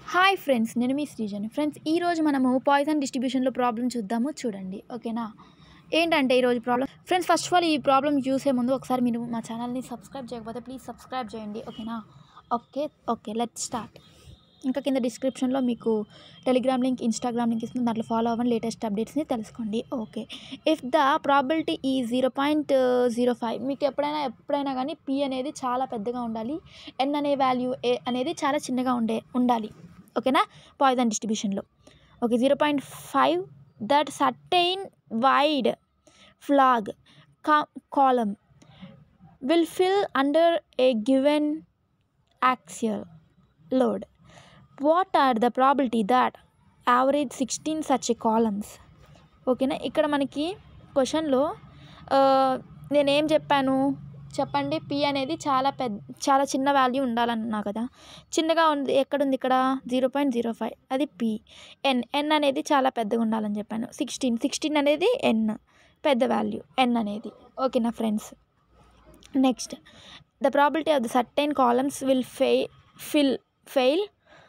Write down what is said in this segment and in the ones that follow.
hi friends నేను మీ శ్రీజని friends ఈరోజు మనము పాయిజన్ డిస్ట్రిబ్యూషన్లో ప్రాబ్లం చూద్దాము చూడండి ఓకేనా ఏంటంటే ఈరోజు problem friends first of all ఈ ప్రాబ్లం చూసే ముందు ఒకసారి మీరు మా ఛానల్ని సబ్స్క్రైబ్ చేయకపోతే ప్లీజ్ సబ్స్క్రైబ్ చేయండి ఓకేనా ఓకే ఓకే లెట్ స్టార్ట్ ఇంకా కింద డిస్క్రిప్షన్లో మీకు టెలిగ్రామ్ లింక్ ఇన్స్టాగ్రామ్ లింక్ ఇస్తుంది దాంట్లో ఫాలో అవ్వండి లేటెస్ట్ అప్డేట్స్ని తెలుసుకోండి ఓకే ఇఫ్ ద ప్రాబిలిటీ ఈ జీరో పాయింట్ జీరో ఫైవ్ మీకు ఎప్పుడైనా ఎప్పుడైనా కానీ పి అనేది చాలా పెద్దగా ఉండాలి ఎన్ అనే వాల్యూ ఏ అనేది చాలా చిన్నగా ఉండే ఉండాలి ఓకేనా పాయిజన్ డిస్ట్రిబ్యూషన్లో okay zero point five that certain wide flange column will fill under a given axial load what are the probability that average sixteen such columns ఓకేనా ఇక్కడ మనకి క్వశ్చన్లో నేనేం చెప్పాను చెప్పండి పి అనేది చాలా పెద్ద చాలా చిన్న వాల్యూ ఉండాలన్నా కదా చిన్నగా ఉంది ఎక్కడుంది ఇక్కడ జీరో పాయింట్ జీరో ఫైవ్ అది పి ఎన్ ఎన్ అనేది చాలా పెద్దగా ఉండాలని చెప్పాను సిక్స్టీన్ సిక్స్టీన్ అనేది ఎన్ పెద్ద వాల్యూ ఎన్ అనేది ఓకేనా friends next the probability of the certain columns will fail fill fail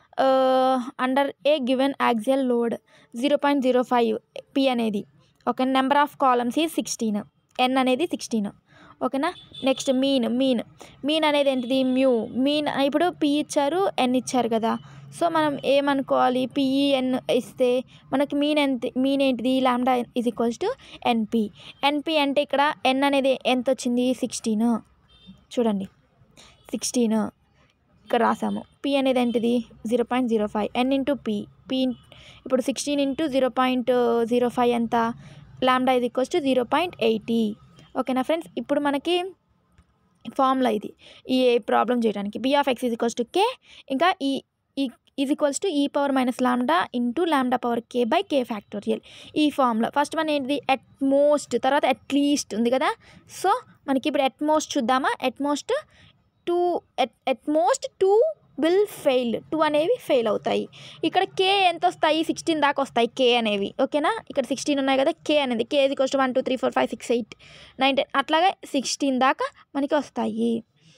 under a given axial load zero point zero five P అనేది ఓకే నెంబర్ ఆఫ్ కాలమ్స్ ఈ సిక్స్టీన్ ఎన్ అనేది sixteen ఓకేనా next mean mean mean అనేది ఏంటిది mu mean ఇప్పుడు P ఇచ్చారు ఎన్ ఇచ్చారు కదా సో మనం ఏమనుకోవాలి పిఈ ఎన్ ఇస్తే మనకి మీన్ ఎంత మీన్ ఏంటిది lambda is equals to NP NP అంటే ఇక్కడ ఎన్ అనేది ఎంత వచ్చింది సిక్స్టీన్ చూడండి సిక్స్టీన్ ఇక్కడ రాసాము పి అనేది ఏంటిది zero point zero five N into P P ఇప్పుడు sixteen into zero point zero five ఎంత లాండా ఇది equals to zero point eighty ఓకేనా ఫ్రెండ్స్ ఇప్పుడు మనకి ఫార్ములా ఇది ఈ ప్రాబ్లం చేయడానికి B of X is equals to K ఇంకా E E is equals to E power minus lambda into lambda power K by K factorial ఈ formula first one ఏంటిది at most తర్వాత at least ఉంది కదా so మనకి ఇప్పుడు at most చూద్దామా at most two at at most two will fail two అనేవి fail అవుతాయి ఇక్కడ కే ఎంత వస్తాయి సిక్స్టీన్ దాకా వస్తాయి కే అనేవి ఓకేనా ఇక్కడ సిక్స్టీన్ ఉన్నాయి కదా కే అనేది కే ఇది కోస్ట్ one two three four five six eight nine ten అట్లాగే సిక్స్టీన్ దాకా మనకి వస్తాయి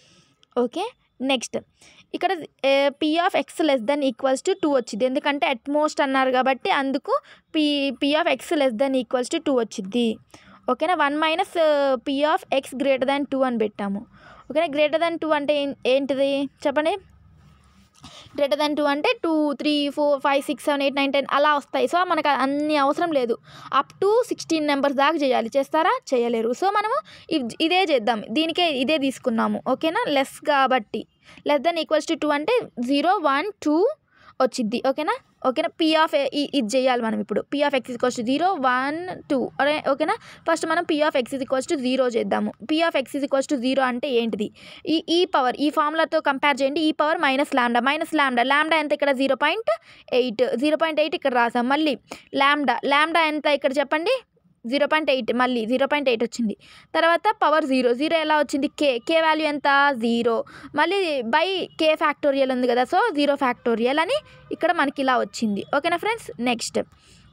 ఓకే నెక్స్ట్ ఇక్కడ P of X less than equals to two వచ్చింది ఎందుకంటే అట్మోస్ట్ అన్నారు కాబట్టి అందుకు P P of X less than equals to two వచ్చింది ఓకేనా one minus P of X greater than two అని పెట్టాము ఓకేనా గ్రేటర్ దాన్ టూ అంటే ఏంటిది చెప్పండి గ్రేటర్ దాన్ టూ అంటే two three four five six seven eight nine ten అలా వస్తాయి సో మనకు అన్ని అవసరం లేదు అప్ టు సిక్స్టీన్ నెంబర్స్ దాకా చేయాలి చేస్తారా చేయలేరు సో మనము ఇదే చేద్దాం దీనికే ఇదే తీసుకున్నాము ఓకేనా లెస్ కాబట్టి less than equals to two అంటే జీరో వన్ టూ వచ్చిద్ది ఓకేనా ఓకేనా పీ ఆఫ్ ఇది చేయాలి మనం ఇప్పుడు P of X equals to zero one two అరే ఓకేనా ఫస్ట్ మనం P of X equals to zero చేద్దాము P of X equals to zero అంటే ఏంటిది ఈ ఈ పవర్ ఈ ఫార్ములాతో కంపేర్ చేయండి ఈ power minus lambda minus lambda lambda ఎంత ఇక్కడ zero point eight zero point eight ఇక్కడ రాసాం మళ్ళీ ల్యాండా ల్యాండా ఎంత ఇక్కడ చెప్పండి జీరో పాయింట్ ఎయిట్ మళ్ళీ జీరో పాయింట్ ఎయిట్ వచ్చింది తర్వాత పవర్ జీరో జీరో ఎలా వచ్చింది కే కే వాల్యూ ఎంత జీరో మళ్ళీ బై కే ఫ్యాక్టోరియల్ ఉంది కదా సో జీరో ఫ్యాక్టోరియల్ అని ఇక్కడ మనకి ఇలా వచ్చింది ఓకేనా ఫ్రెండ్స్ నెక్స్ట్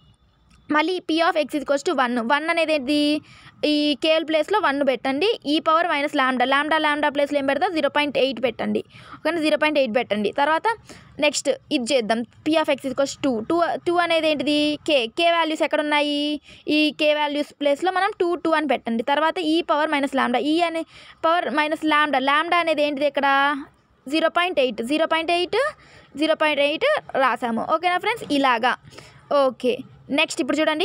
మళ్ళీ P of X equals to one one అనేది ఏంటి ఈ కేఎల్ ప్లేస్లో వన్ పెట్టండి ఈ పవర్ మైనస్ ల్యాండా ల్యాండా ల్యాండా ప్లేస్లో ఏం పెడతా జీరో పాయింట్ ఎయిట్ పెట్టండి ఓకేనా జీరో పాయింట్ ఎయిట్ పెట్టండి తర్వాత నెక్స్ట్ ఇది చేద్దాం P of X equals to two two అనేది ఏంటిది కే కే వాల్యూస్ ఎక్కడ ఉన్నాయి ఈ కే వాల్యూస్ ప్లేస్లో మనం టూ టూ అని పెట్టండి తర్వాత ఈ పవర్ మైనస్ ల్యాండా ఈ అనే పవర్ మైనస్ ల్యాండా ల్యాండా అనేది ఏంటిది ఇక్కడ zero point eight zero point eight zero point eight రాసాము ఓకేనా ఫ్రెండ్స్ ఇలాగా ఓకే నెక్స్ట్ ఇప్పుడు చూడండి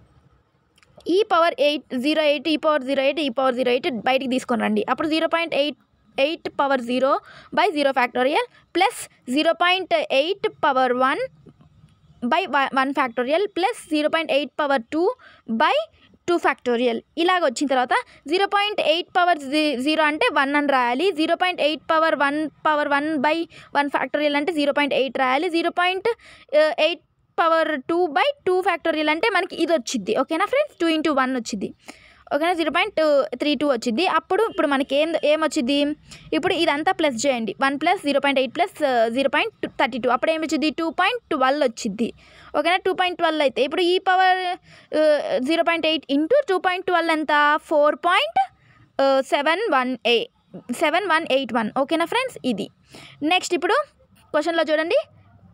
E power eight zero eight E power zero eight E power zero eight బయటికి తీసుకొని రండి అప్పుడు zero point eight eight power zero by zero factorial plus zero point eight power one by one factorial plus zero point eight power two by two factorial ఇలాగ వచ్చిన తర్వాత zero point eight power zero అంటే one అని రాయాలి zero point eight power one power one by one factorial అంటే zero point eight రాయాలి zero point eight power two by two factorial అంటే మనకి ఇది వచ్చింది ఓకేనా ఫ్రెండ్స్ టూ ఇంటూ వన్ వచ్చింది ఓకేనా జీరో పాయింట్ త్రీ టూ వచ్చింది అప్పుడు ఇప్పుడు మనకి ఏం ఏం వచ్చింది ఇప్పుడు ఇదంతా ప్లస్ చేయండి one plus zero point eight plus zero point thirty two అప్పుడు ఏమి వచ్చింది టూ పాయింట్ ట్వెల్వ్ వచ్చింది ఓకేనా టూ పాయింట్ ట్వెల్వ్ అయితే ఇప్పుడు ఈ power zero point eight into two point twelve ఎంత ఫోర్ పాయింట్ సెవెన్ వన్ ఏ సెవెన్ వన్ ఎయిట్ వన్ ఓకేనా ఫ్రెండ్స్ ఇది నెక్స్ట్ ఇప్పుడు క్వశ్చన్లో చూడండి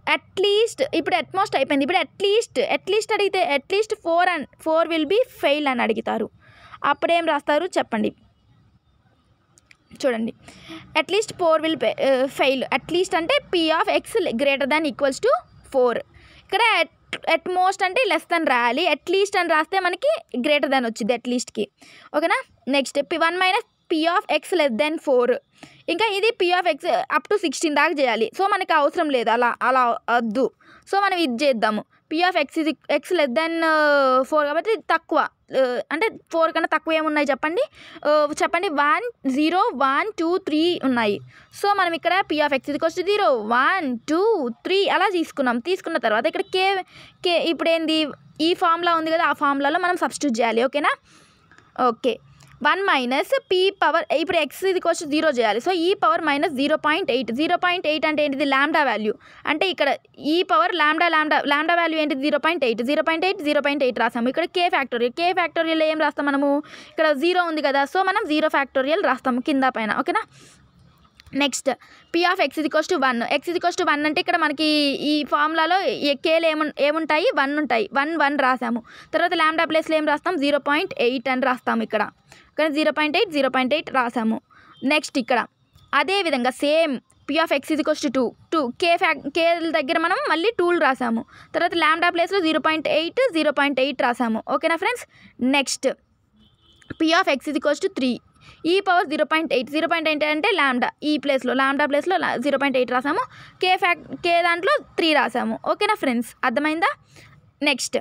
అట్లీస్ట్ ఇప్పుడు అట్మోస్ట్ అయిపోయింది ఇప్పుడు అట్లీస్ట్ అట్లీస్ట్ అడిగితే at least four and four will be fail అని అడుగుతారు అప్పుడేం రాస్తారు చెప్పండి చూడండి at least four will fail at least అంటే P of X greater than equals to four ఇక్కడ అట్ మోస్ట్ అంటే లెస్ దాన్ రాయాలి అట్లీస్ట్ అని రాస్తే మనకి గ్రేటర్ దాన్ వచ్చింది అట్లీస్ట్కి ఓకేనా next P one minus P of X less than four ఇంకా ఇది P of X up to sixteen దాకా చేయాలి సో మనకి అవసరం లేదు అలా అలా వద్దు సో మనం ఇది చేద్దాము పీ ఆఫ్ ఎక్స్ ఇది ఎక్స్ లెస్ దెన్ ఫోర్ కాబట్టి ఇది తక్కువ Uh, అంటే ఫోర్ కన్నా తక్కువ ఏమున్నాయి చెప్పండి Uh, చెప్పండి one zero one two three ఉన్నాయి సో మనం ఇక్కడ పీ ఆఫ్ ఎక్స్ ఇది వచ్చి జీరో వన్ టూ త్రీ అలా తీసుకున్నాం తీసుకున్న తర్వాత ఇక్కడ కే కే ఇప్పుడు ఏంది ఈ ఫార్ములా ఉంది కదా ఆ ఫార్ములాలో మనం సబ్స్టిట్యూట్ చేయాలి ఓకేనా okay one minus P power ఇప్పుడు ఎక్స్ ఇది వచ్చి జీరో చేయాలి సో ఈ power minus zero point eight zero point eight అంటే ఏంటిది ల్యాండా వాల్యూ అంటే ఇక్కడ ఈ పవర్ ల్యాండా ల్యాండా ల్యాండా వాల్యూ ఏంటి zero point eight zero point eight zero point eight రాస్తాము ఇక్కడ కే ఫ్యాక్టోరియల్ కే ఫ్యాక్టోరియల్ ఏం రాస్తాం మనము ఇక్కడ జీరో ఉంది కదా సో మనం జీరో ఫ్యాక్టోరియల్ రాస్తాము కింద పైన ఓకేనా నెక్స్ట్ పీ ఆఫ్ ఎక్స్ ఇది టు వన్ ఎక్స్ ఇది టు వన్ అంటే ఇక్కడ మనకి ఈ ఫార్ములాలో కేలు ఏము ఏముంటాయి వన్ ఉంటాయి వన్ వన్ రాసాము తర్వాత ల్యాండా ప్లేస్లో ఏం రాస్తాం జీరో పాయింట్ ఎయిట్ అని రాస్తాము ఇక్కడ ఇక్కడ zero point eight zero point eight రాసాము నెక్స్ట్ ఇక్కడ అదే విధంగా సేమ్ పీ ఆఫ్ ఎక్స్ ఇది టు టూ టూ కే ఫ్యాక్ కే దగ్గర మనం మళ్ళీ టూల్ రాసాము తర్వాత ల్యాండా ప్లేస్లో zero point eight zero point eight రాసాము ఓకేనా friends next P of X ఇది టు త్రీ ఈ power zero point eight zero point eight అంటే ల్యాండా ఈ ప్లేస్లో ల్యాండా ప్లేస్లో జీరో పాయింట్ ఎయిట్ రాసాము కే ఫ్యాక్ కే దాంట్లో త్రీ రాసాము ఓకేనా ఫ్రెండ్స్ అర్థమైందా నెక్స్ట్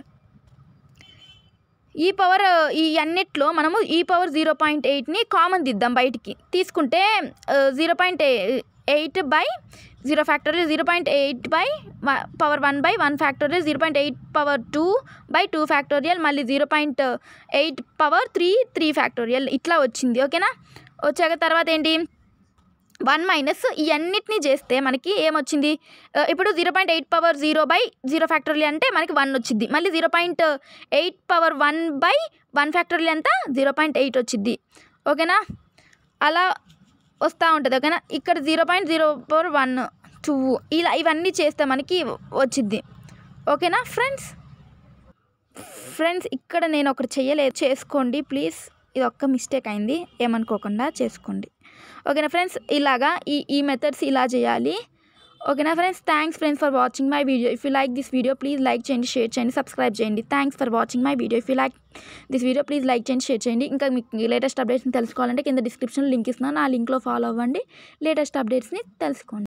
ఈ పవర్ ఈ అన్నిట్లో మనము ఈ పవర్ జీరో పాయింట్ ఎయిట్ని కామన్ దిద్దాం బయటికి తీసుకుంటే zero point eight by zero factorial zero point eight by power one by one factorial zero point eight power two by two factorial మళ్ళీ zero point eight power three three factorial ఇట్లా వచ్చింది ఓకేనా వచ్చాక తర్వాత ఏంటి వన్ మైనస్ ఇవన్నిటిని చేస్తే మనకి ఏమొచ్చింది ఆ, ఇప్పుడు zero point eight power zero by zero factorial అంటే మనకి వన్ వచ్చింది మళ్ళీ zero point eight power one by one factorial ఎంత జీరో పాయింట్ ఎయిట్ వచ్చింది ఓకేనా అలా వస్తూ ఉంటుంది ఓకేనా ఇక్కడ zero point zero power one two ఇలా ఇవన్నీ చేస్తే మనకి వచ్చింది ఓకేనా ఫ్రెండ్స్ ఫ్రెండ్స్ ఇక్కడ నేను ఒకటి చెయ్యలేదు చేసుకోండి ప్లీజ్ ఇది ఒక్క మిస్టేక్ అయింది ఏమనుకోకుండా చేసుకోండి ఓకేనా ఫ్రెండ్స్ ఇలాగా ఈ ఈ మెథడ్స్ ఇలా చేయాలి ఓకేనా friends thanks friends for watching my video if you like this video please like చేయండి షేర్ చేయండి సబ్స్క్రైబ్ చేయండి thanks for watching my video if you like this video please like చేయండి షేర్ చేయండి ఇంకా మీకు లేటెస్ట్ అప్డేట్స్ని తెలుసుకోవాలంటే కింద డిస్క్రిప్షన్లో లింక్ ఇస్తున్నాను ఆ లింక్లో ఫాలో అవ్వండి లేటెస్ట్ అప్డేట్స్ని తెలుసుకోండి